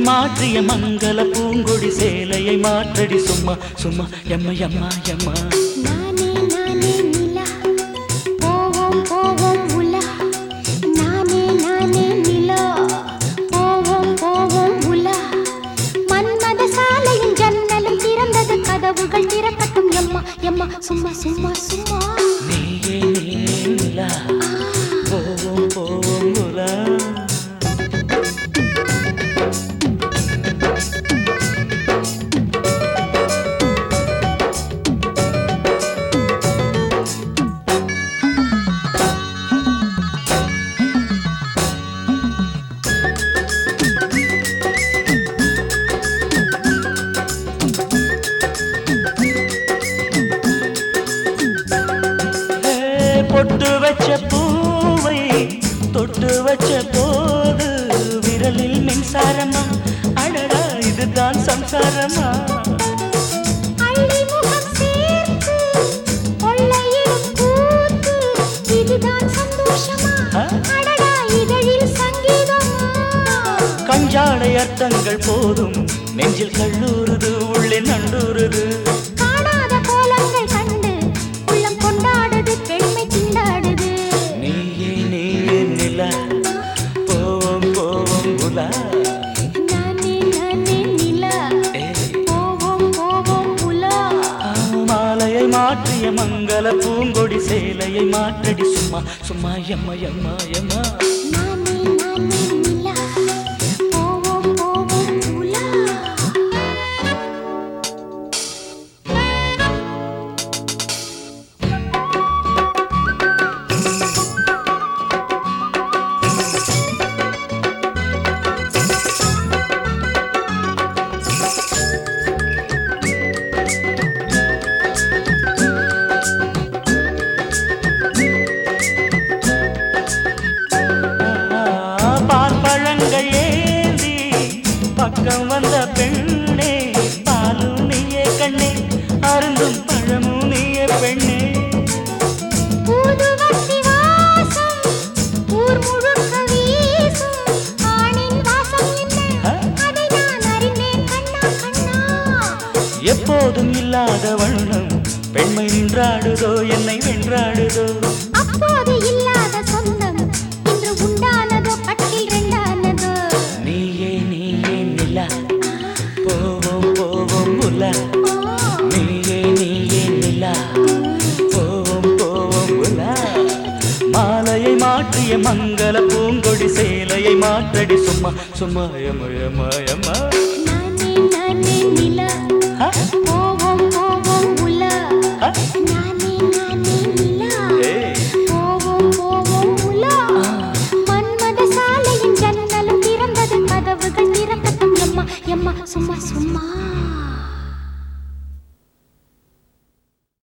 மாற்றிய மங்கள பூங்கொடி சேலையை மாற்றடி சும்மா சும்மா எம்மா எம்மா எம்மா நானே நானே நிலா போவோம் போவோம் உலா நானே நானே நிலா போவோம் போவோம் உலா மன்மத சாலையின் ஜன்னலும் திறந்தது கதவுகள் திறக்கட்டும் எம்மா எம்மா சும்மா சும்மா சும்மா நீயே நீயே நிலா போவோம் போவோம் உலா ஏ, பொட்டு வச்ச பூவை தொட்டு வச்ச போது விரலில் மின்சாரமா அடடா இதுதான் சம்சாரமா அள்ளி முகம் சேர்த்து கொள்ளையிடும் கூத்து இதுதான் சந்தோஷமா ஆ? அடடா இதழில் சங்கீதமா கஞ்சாடை அர்த்தங்கள் போதும் நெஞ்சில் கல்லூருது உள்ளே நண்டூருது காணாத கோலங்கள் கண்டு உள்ளம் கொண்டாடுது பெண்மை திண்டாடுது நீயே நீயே நிலா போவோம் போவோம் உலா நானே நானே நிலா ஏ, போவோம் போவோம் உலா ஆ, மாலையை மாற்றிய மங்கள பூங்கொடி சேலையை மாற்றடி சும்மா சும்மா எம்மா எம்மா எம்மா நானே நானே நிலா போவோம் போவோம் உலா பார்ப்பழங்கள் ஏந்தி பக்கம் வந்த பெண்ணே பாலும் நீயே கண்ணே அருந்தும் பழமும் நீயே பெண்ணே ஊதுவத்தி வாசம் ஊர் முழுக்க வீசும் ஆணின் வாசம் என்ன ஆ? அதை நான் அறிந்தேன் கண்ணா கண்ணா எப்போதும் இல்லாத வண்ணம் பெண்மை நின்றாடுதோ என்னை வென்றாடுதோ அப்போது இல்லாத சொந்தம் இன்று உண்டானதோ கட்டில் ரெண்டானதோ நீயே நீயே நிலா போவோம் போவோம் உலா ஓ, நீயே நீயே நிலா போவோம் போவோம் உலா மாலையை மாற்றிய மங்கள பூங்கொடி சேலையை மாற்றடி சும்மா சும்மா எம்மா எம்மா எம்மா